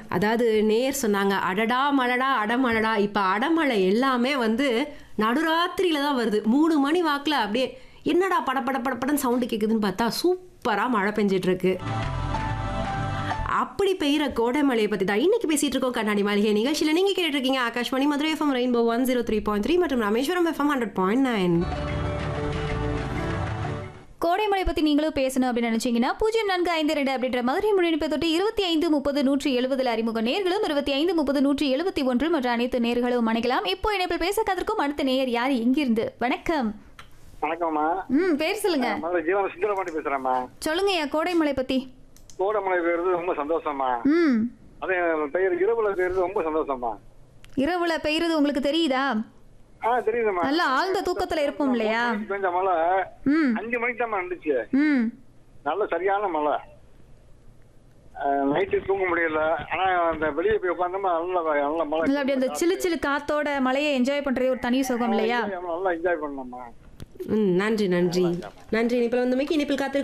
அதாவது நேர் சொன்னாங்க அடடா மழடா அடமழடா இப்போ அடமழை எல்லாமே வந்து நடுராத்திரியில தான் வருது மூணு மணி வாக்கில் அப்படியே என்னடா பட பட பட படன்னு சவுண்டு கேட்குதுன்னு பார்த்தா சூப்பராக மழை பெஞ்சிட்டு இருக்கு அப்படி பெய்கிற கோடை மழையை பற்றி தான் இன்னைக்கு பேசிட்டு இருக்கோம் கண்ணாடி மாளிகை நிகழ்ச்சியில் நீங்கள் கேட்டுட்டு இருக்கீங்க Akashvani Madurai FM rainbow one zero three point three மற்றும் Rameswaram FM hundred point nine கோடைமழை பத்தி நீங்களும் பேசணும் அப்படின்னு நினைச்சீங்கன்னா பூஜ்ஜியம் நான்கு ஐந்து ரெண்டு அப்படின்ற மதுரை முன்னெடுப்பை தொட்டு இருபத்தி ஐந்து முப்பது நூற்றி எழுபதுல அறிமுக நேர்களும் இருபத்தி ஐந்து முப்பது நூற்றி எழுபத்தி ஒன்று மற்ற அனைத்து நேர்களும் அணைக்கலாம் இப்போ இணைப்பில் பேச கதற்கும் அடுத்த நேயர் யார் எங்கிருந்து வணக்கம் வணக்கம்மா ம் பேர் சொல்லுங்க முதல்ல ஜீவன சுந்தரபாண்டி பேசுறேம்மா சொல்லுங்கய்யா கோடைமழை பத்தி கோடமலை பெய்யறது ரொம்ப சந்தோஷமா ம் அதே பெயர் இரவுல பெய்யறது ரொம்ப சந்தோஷமா இரவுல பெய்யுறது உங்களுக்கு தெரியுதா ஆ தெரியுதுமா நல்லா ஆழ்ந்த தூக்கத்துல இருப்போம் இல்லையா பெஞ்ச மழை ம் அஞ்சு மணிக்கு தான் இருந்துச்சு ம் நல்ல சரியான மழை நைட்டு தூங்க முடியல ஆனா அந்த வெளியே போய் உட்காந்தோமா நல்ல நல்ல மழை நல்லா அப்படி அந்த சிலு சிலு காத்தோட மழையை என்ஜாய் பண்றது ஒரு தனி சுகம் இல்லையா நல்லா என்ஜாய் பண்ணோம்மா ம் நன்றி நன்றி நன்றி இனிப்பில் வந்தமைக்கு இனிப்பில் காத்து